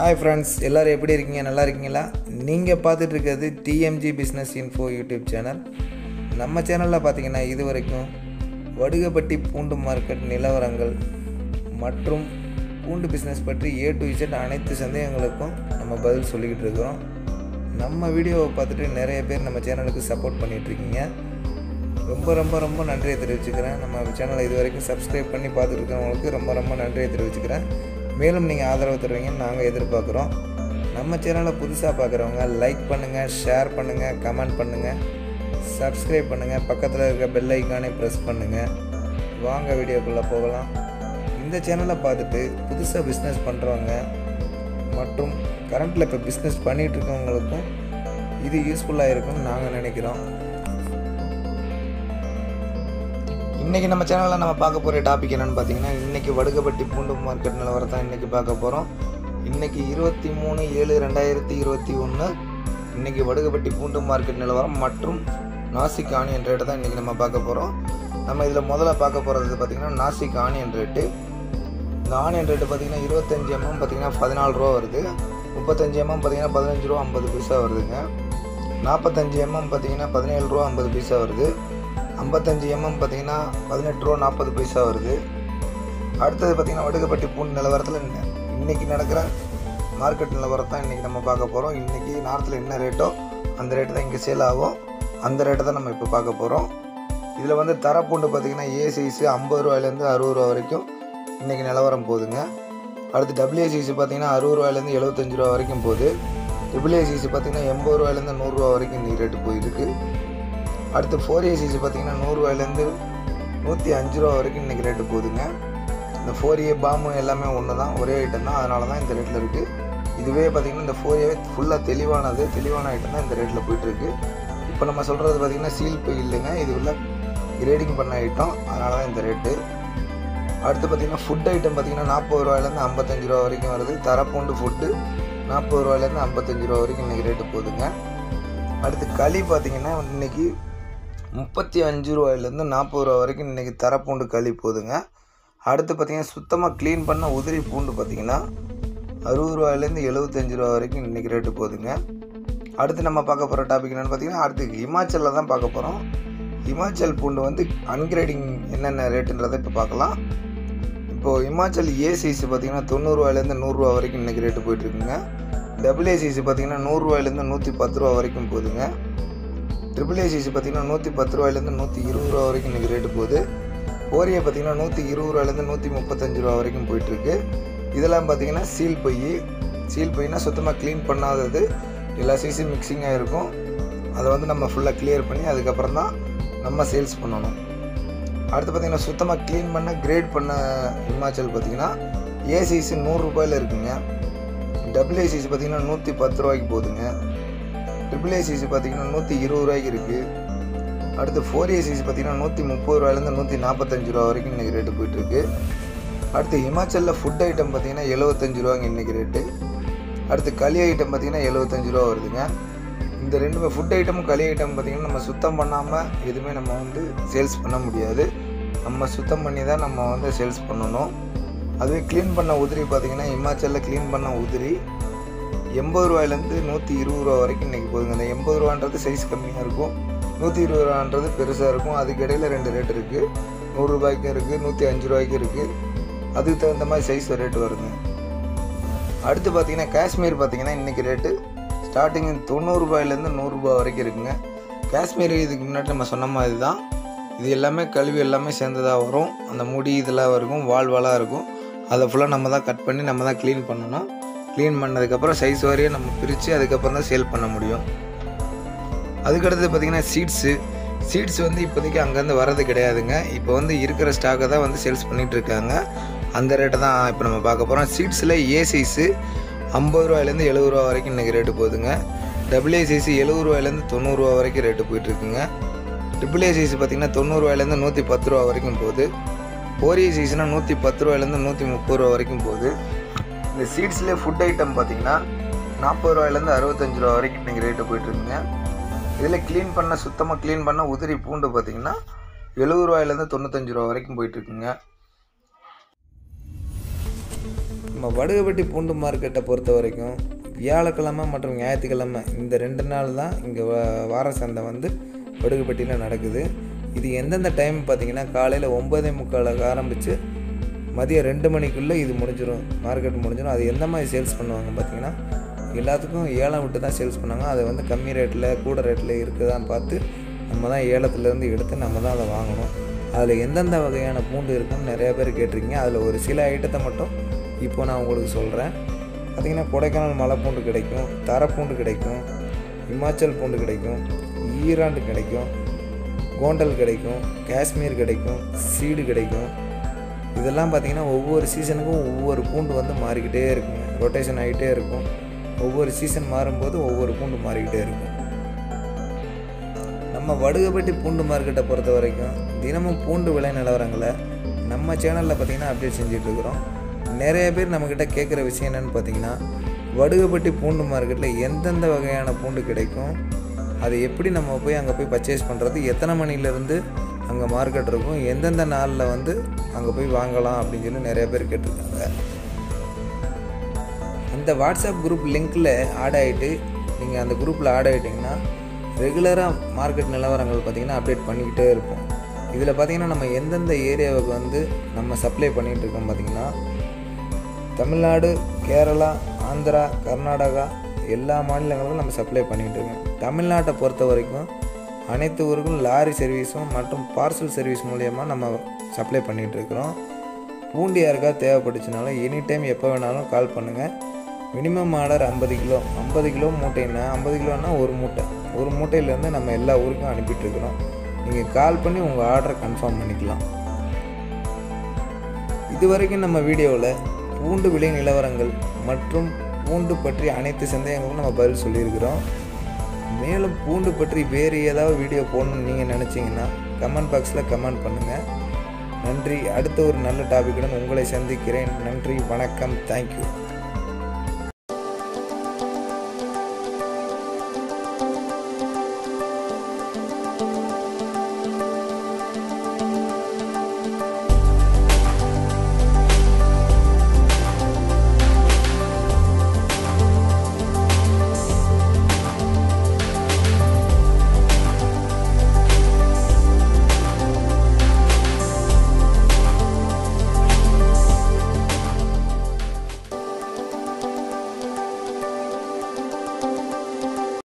hi friends எல்லோரும் எப்படி இருக்கீங்க நல்லா இருக்கீங்களா நீங்கள் பார்த்துட்டு இருக்கிறது TMG business info YouTube channel நம்ம சேனலில் பார்த்தீங்கன்னா இது வரைக்கும் வடுகப்பட்டி பூண்டு மார்க்கெட் நிலவரங்கள் மற்றும் பூண்டு பிஸ்னஸ் பற்றி ஏ டு இசட் அனைத்து சந்தேகங்களுக்கும் நம்ம பதில் சொல்லிக்கிட்டு இருக்கிறோம் நம்ம வீடியோவை பார்த்துட்டு நிறைய பேர் நம்ம சேனலுக்கு சப்போர்ட் பண்ணிகிட்ருக்கீங்க ரொம்ப ரொம்ப ரொம்ப நன்றியை தெரிவிச்சுக்கிறேன் நம்ம சேனலை இது வரைக்கும் சப்ஸ்கிரைப் பண்ணி பார்த்துட்டு இருக்கிறவங்களுக்கு ரொம்ப ரொம்ப நன்றியை தெரிவிச்சுக்கிறேன் மேலும் நீங்கள் ஆதரவு தருவீங்கன்னு நாங்கள் எதிர்பார்க்குறோம் நம்ம சேனலை புதுசாக பார்க்குறவங்க லைக் பண்ணுங்கள் ஷேர் பண்ணுங்கள் கமெண்ட் பண்ணுங்கள் சப்ஸ்கிரைப் பண்ணுங்கள் பக்கத்தில் இருக்க பெல் ஐக்கானே ப்ரெஸ் பண்ணுங்கள் வாங்க வீடியோக்குள்ளே போகலாம் இந்த சேனலை பார்த்துட்டு புதுசாக பிஸ்னஸ் பண்ணுறவங்க மற்றும் கரண்ட்டில் இப்போ பிஸ்னஸ் பண்ணிகிட்டு இருக்கவங்களுக்கும் இது யூஸ்ஃபுல்லாக இருக்கும்னு நாங்கள் நினைக்கிறோம் இன்றைக்கி நம்ம சேனலில் நம்ம பார்க்க போகிற டாபிக் என்னென்னு பார்த்தீங்கன்னா இன்றைக்கி வடுகப்பட்டி பூண்டு மார்க்கெட் நிலவரத்தை இன்றைக்கி பார்க்க போகிறோம் இன்றைக்கி இருபத்தி மூணு ஏழு ரெண்டாயிரத்தி இருபத்தி ஒன்று இன்றைக்கி வடுகப்பட்டி பூண்டு மார்க்கெட் நிலவரம் மற்றும் நாசிக் ஆனியன் ரேட்டை தான் இன்றைக்கி நம்ம பார்க்க போகிறோம் நம்ம இதில் முதல்ல பார்க்க போகிறது பார்த்திங்கன்னா நாசிக் ஆனியன் ரேட்டு இந்த ஆனியன் ரேட்டு பார்த்திங்கன்னா இருபத்தஞ்சி எம்எம் பார்த்திங்கன்னா பதினாலு ரூபா வருது முப்பத்தஞ்சு எம்எம் பார்த்திங்கன்னா பதினஞ்சு ரூபா ஐம்பது பைசா வருதுங்க நாற்பத்தஞ்சு எம்எம் பார்த்திங்கன்னா பதினேழு ரூபா ஐம்பது பைசா வருது ஐம்பத்தஞ்சு எம்எம் பார்த்தீங்கன்னா பதினெட்டு ரூபா நாற்பது பைசா வருது அடுத்தது பார்த்திங்கன்னா வடுகப்பட்டி பூண்டு நிலவரத்தில் இன்றைக்கி நடக்கிற மார்க்கெட் நிலவரத்தை இன்றைக்கி நம்ம பார்க்க போகிறோம் இன்றைக்கி நார்த்தில் என்ன ரேட்டோ அந்த ரேட்டு தான் இங்கே சேல் ஆகும் அந்த ரேட்டை தான் நம்ம இப்போ பார்க்க போகிறோம் இதில் வந்து தரப்பூண்டு பார்த்திங்கன்னா ஏ சைஸு ஐம்பது ரூபாயிலேருந்து அறுபது ரூபா வரைக்கும் இன்றைக்கி நிலவரம் போகுதுங்க அடுத்து டபிள்யூ சைஸு பார்த்திங்கன்னா அறுபது ரூபாயிலேருந்து எழுபத்தஞ்சு ரூபா வரைக்கும் போகுது ட்ரிபிள் ஏ சைஸு பார்த்திங்கன்னா எண்பது ரூபாயிலேருந்து நூறுரூவா வரைக்கும் இன்றைக்கி ரேட்டு போயிருக்கு அடுத்து ஃபோர் ஏசிசி பார்த்தீங்கன்னா நூறுரூவாயிலேருந்து நூற்றி அஞ்சு ரூபா வரைக்கும் இன்றைக்கி ரேட்டு போகுதுங்க இந்த ஃபோர் ஏ பாமு எல்லாமே ஒன்று தான் ஒரே ஐட்டம் தான் அதனால தான் இந்த ரேட்டில் இருக்குது இதுவே பார்த்திங்கன்னா இந்த ஃபோர் ஏ ஃபுல்லாக தெளிவானது தெளிவான ஐட்டம் தான் இந்த ரேட்டில் போயிட்டுருக்கு இப்போ நம்ம சொல்கிறது பார்த்திங்கன்னா சீல் பை இல்லைங்க இது உள்ள கிரேடிங் பண்ண ஐட்டம் அதனால தான் இந்த ரேட்டு அடுத்து பார்த்திங்கன்னா ஃபுட் ஐட்டம் பார்த்திங்கன்னா நாற்பது ரூபாயிலேருந்து ஐம்பத்தஞ்சு ரூபா வரைக்கும் வருது தரப்பூண்டு ஃபுட்டு நாற்பது ரூபாயிலேருந்து ஐம்பத்தஞ்சு ரூபா வரைக்கும் இன்றைக்கி ரேட்டு போகுதுங்க அடுத்து களி பார்த்திங்கன்னா இன்றைக்கி முப்பத்தி அஞ்சு ரூபாயிலேருந்து நாற்பது ரூபா வரைக்கும் இன்றைக்கி தரப்பூண்டு களி போகுதுங்க அடுத்து பார்த்திங்கன்னா சுத்தமாக க்ளீன் பண்ண உதிரி பூண்டு பார்த்திங்கன்னா அறுபது ரூபாயிலேருந்து எழுபத்தஞ்சு ரூபா வரைக்கும் இன்றைக்கி ரேட்டு போகுதுங்க அடுத்து நம்ம பார்க்க போகிற டாபிக் என்னென்னு பார்த்தீங்கன்னா அடுத்து ஹிமாச்சலில் தான் பார்க்க போகிறோம் ஹிமாச்சல் பூண்டு வந்து அன்கிரேடிங் என்னென்ன ரேட்டுன்றதை இப்போ பார்க்கலாம் இப்போது ஹிமாச்சல் ஏ சைஸ் பார்த்திங்கன்னா தொண்ணூறுரூவாயிலேருந்து நூறுரூவா வரைக்கும் இன்றைக்கி ரேட்டு போயிட்டுருக்குங்க டபுள் ஏ சைஸ் பார்த்திங்கன்னா நூறுரூவாயிலேருந்து நூற்றி பத்து ரூபா வரைக்கும் போகுதுங்க ட்ரிபிள் ஏசிசி பார்த்தீங்கன்னா நூற்றி பத்து ரூபாயிலேருந்து நூற்றி இருபது ரூபா வரைக்கும் இன்றைக்கி ரேட்டு போகுது ஓரியை பார்த்தீங்கன்னா நூற்றி இருபது ரூபாயிலேருந்து நூற்றி முப்பத்தஞ்சு ரூபா வரைக்கும் போயிட்டுருக்கு இதெல்லாம் பார்த்தீங்கன்னா சீல் பை சீல் பைனா சுத்தமாக க்ளீன் பண்ணாதது எல்லா சைஸும் மிக்சிங்காக இருக்கும் அதை வந்து நம்ம ஃபுல்லாக கிளியர் பண்ணி அதுக்கப்புறம் தான் நம்ம சேல்ஸ் பண்ணணும் அடுத்து பார்த்திங்கன்னா சுத்தமாக க்ளீன் பண்ண கிரேட் பண்ண ஹிமாச்சல் பார்த்திங்கன்னா ஏ சைஸு நூறுரூபாயில் இருக்குங்க டபுள் ஏ சைஸ் பார்த்திங்கன்னா நூற்றி பத்து ரூபாய்க்கு போகுதுங்க ட்ரிபிள் ஏசிசி பார்த்தீங்கன்னா நூற்றி இருபது ரூபாய்க்கு இருக்குது அடுத்து ஃபோர் ஏசிசி பார்த்தீங்கன்னா நூற்றி முப்பது ரூபாயிலேருந்து நூற்றி நாற்பத்தஞ்சு ரூபா வரைக்கும் இன்றைக்கி ரேட்டு போயிட்டுருக்கு அடுத்து ஹிமாச்சலில் ஃபுட் ஐட்டம் பார்த்தீங்கன்னா எழுபத்தஞ்சு ரூபாங்க இன்றைக்கி ரேட்டு அடுத்து களி ஐட்டம் பார்த்தீங்கன்னா எழுபத்தஞ்சு ரூபா வருதுங்க இந்த ரெண்டுமே ஃபுட் ஐட்டமும் களி ஐட்டம் பார்த்திங்கன்னா நம்ம சுத்தம் பண்ணாமல் எதுவுமே நம்ம வந்து சேல்ஸ் பண்ண முடியாது நம்ம சுத்தம் பண்ணி தான் நம்ம வந்து சேல்ஸ் பண்ணணும் அதுவே க்ளீன் பண்ண உதிரி பார்த்திங்கன்னா ஹிமாச்சலில் க்ளீன் பண்ண உதிரி எண்பது ரூபாயிலேருந்து நூற்றி இருபது ரூபா வரைக்கும் இன்றைக்கி போகுதுங்க அந்த எண்பது ரூபான்றது சைஸ் கம்மியாக இருக்கும் நூற்றி இருபது ரூபான்றது பெருசாக இருக்கும் அதுக்கு இடையில் ரெண்டு ரேட் இருக்குது நூறுரூபாய்க்கும் இருக்குது நூற்றி அஞ்சு ரூபாய்க்கும் இருக்குது அதுக்கு தகுந்த மாதிரி சைஸ் ரேட்டு வருங்க அடுத்து பார்த்திங்கன்னா காஷ்மீர் பார்த்திங்கன்னா இன்றைக்கி ரேட்டு ஸ்டார்டிங் தொண்ணூறுரூபாயிலேருந்து நூறுரூபா வரைக்கும் இருக்குங்க காஷ்மீர் இதுக்கு முன்னாடி நம்ம சொன்ன மாதிரி தான் இது எல்லாமே கழுவி எல்லாமே சேர்ந்ததாக வரும் அந்த முடி இதெல்லாம் இருக்கும் வால் வாலாக இருக்கும் அதை ஃபுல்லாக நம்ம தான் கட் பண்ணி நம்ம தான் க்ளீன் பண்ணணும் க்ளீன் பண்ணதுக்கப்புறம் சைஸ் வரையும் நம்ம பிரித்து அதுக்கப்புறம் தான் சேல் பண்ண முடியும் அதுக்கடுத்து பார்த்திங்கன்னா சீட்ஸு சீட்ஸ் வந்து இப்போதைக்கு அங்கேருந்து வர்றது கிடையாதுங்க இப்போ வந்து இருக்கிற ஸ்டாக்கை தான் வந்து சேல்ஸ் பண்ணிகிட்டு இருக்காங்க அந்த ரேட்டை தான் இப்போ நம்ம பார்க்க போகிறோம் சீட்ஸில் ஏ சைஸு ஐம்பது ரூபாயிலேருந்து எழுபது ரூபா வரைக்கும் இன்றைக்கி ரேட்டு போகுதுங்க டபுள் ஏ சைஸு எழுபது ரூபாயிலேருந்து தொண்ணூறுரூவா வரைக்கும் ரேட்டு போயிட்டுருக்குங்க ட்ரிபிள் ஏ சைஸ் பார்த்திங்கன்னா தொண்ணூறுரூவாயிலேருந்து நூற்றி பத்து ரூபா வரைக்கும் போகுது ஃபோர் ஏ சைஸ்னால் நூற்றி பத்து ரூபாயிலேருந்து நூற்றி முப்பது ரூபா வரைக்கும் போகுது இந்த சீட்ஸ்லேயே ஃபுட் ஐட்டம் பார்த்திங்கன்னா நாற்பது ரூபாயிலேருந்து அறுபத்தஞ்சு ரூபா வரைக்கும் இன்றைக்கி ரேட்டு போயிட்டுருக்குங்க இதில் க்ளீன் பண்ண சுத்தமாக க்ளீன் பண்ண உதிரி பூண்டு பார்த்திங்கன்னா எழுபது ரூபாயிலேருந்து தொண்ணூத்தஞ்சு ரூபா வரைக்கும் போயிட்டுருக்குங்க நம்ம வடுகப்பட்டி பூண்டு மார்க்கெட்டை பொறுத்த வரைக்கும் வியாழக்கிழமை மற்றும் ஞாயிற்றுக்கிழமை இந்த ரெண்டு நாள் தான் இங்கே வார சந்தை வந்து வடுகப்பட்டியில் நடக்குது இது எந்தெந்த டைம் பார்த்தீங்கன்னா காலையில் ஒம்பதே முக்காலுக்கு ஆரம்பித்து மதியம் ரெண்டு மணிக்குள்ளே இது முடிஞ்சிடும் மார்க்கெட் முடிஞ்சிடும் அது எந்த மாதிரி சேல்ஸ் பண்ணுவாங்க பார்த்தீங்கன்னா எல்லாத்துக்கும் ஏலம் விட்டு தான் சேல்ஸ் பண்ணாங்க அதை வந்து கம்மி ரேட்டில் கூட ரேட்டில் இருக்குதான்னு பார்த்து நம்ம தான் ஏலத்துலேருந்து எடுத்து நம்ம தான் அதை வாங்கணும் அதில் எந்தெந்த வகையான பூண்டு இருக்குன்னு நிறைய பேர் கேட்டிருக்கீங்க அதில் ஒரு சில ஐட்டத்தை மட்டும் இப்போ நான் உங்களுக்கு சொல்கிறேன் பார்த்திங்கன்னா கொடைக்கானல் மலை பூண்டு கிடைக்கும் தரப்பூண்டு கிடைக்கும் இமாச்சல் பூண்டு கிடைக்கும் ஈராண்டு கிடைக்கும் கோண்டல் கிடைக்கும் காஷ்மீர் கிடைக்கும் சீடு கிடைக்கும் இதெல்லாம் பார்த்திங்கன்னா ஒவ்வொரு சீசனுக்கும் ஒவ்வொரு பூண்டு வந்து மாறிக்கிட்டே இருக்குங்க ரொட்டேஷன் ஆகிட்டே இருக்கும் ஒவ்வொரு சீசன் மாறும்போது ஒவ்வொரு பூண்டு மாறிக்கிட்டே இருக்கும் நம்ம வடுகப்பட்டி பூண்டு மார்க்கெட்டை பொறுத்த வரைக்கும் தினமும் பூண்டு விலை நிலவரங்களை நம்ம சேனலில் பார்த்திங்கன்னா அப்டேட் செஞ்சிட்ருக்குறோம் நிறைய பேர் நம்மக்கிட்ட கேட்குற விஷயம் என்னென்னு பார்த்தீங்கன்னா வடுகப்பட்டி பூண்டு மார்க்கெட்டில் எந்தெந்த வகையான பூண்டு கிடைக்கும் அது எப்படி நம்ம போய் அங்கே போய் பர்ச்சேஸ் பண்ணுறது எத்தனை மணிலேருந்து அங்கே மார்க்கெட் இருக்கும் எந்தெந்த நாளில் வந்து அங்கே போய் வாங்கலாம் அப்படின்னு சொல்லி நிறைய பேர் கேட்டிருக்காங்க அந்த வாட்ஸ்அப் குரூப் லிங்க்கில் ஆட் ஆகிட்டு நீங்கள் அந்த குரூப்பில் ஆட் ஆகிட்டிங்கன்னா ரெகுலராக மார்க்கெட் நிலவரங்கள் பார்த்திங்கன்னா அப்டேட் பண்ணிக்கிட்டே இருப்போம் இதில் பார்த்திங்கன்னா நம்ம எந்தெந்த ஏரியாவுக்கு வந்து நம்ம சப்ளை பண்ணிகிட்டு இருக்கோம் பார்த்திங்கன்னா தமிழ்நாடு கேரளா ஆந்திரா கர்நாடகா எல்லா மாநிலங்களுக்கும் நம்ம சப்ளை பண்ணிகிட்டு இருக்கோம் தமிழ்நாட்டை பொறுத்த வரைக்கும் அனைத்து ஊருக்கும் லாரி சர்வீஸும் மற்றும் பார்சல் சர்வீஸ் மூலயமா நம்ம சப்ளை பண்ணிகிட்டு இருக்கிறோம் பூண்டு யாருக்காவது தேவைப்பட்டுச்சுனாலும் எனி டைம் எப்போ வேணாலும் கால் பண்ணுங்கள் மினிமம் ஆர்டர் ஐம்பது கிலோ ஐம்பது கிலோ மூட்டைன்னா ஐம்பது கிலோன்னா ஒரு மூட்டை ஒரு மூட்டையிலேருந்து நம்ம எல்லா ஊருக்கும் அனுப்பிட்டுருக்குறோம் நீங்கள் கால் பண்ணி உங்கள் ஆர்டரை கன்ஃபார்ம் பண்ணிக்கலாம் இது வரைக்கும் நம்ம வீடியோவில் பூண்டு விலை நிலவரங்கள் மற்றும் பூண்டு பற்றி அனைத்து சந்தேகங்களுக்கும் நம்ம பதில் சொல்லியிருக்கிறோம் மேலும் பூண்டு பற்றி வேறு ஏதாவது வீடியோ போடணும்னு நீங்கள் நினச்சிங்கன்னா கமெண்ட் பாக்ஸில் கமெண்ட் பண்ணுங்கள் நன்றி அடுத்த ஒரு நல்ல டாபிக்குடன் உங்களை சந்திக்கிறேன் நன்றி வணக்கம் தேங்க்யூ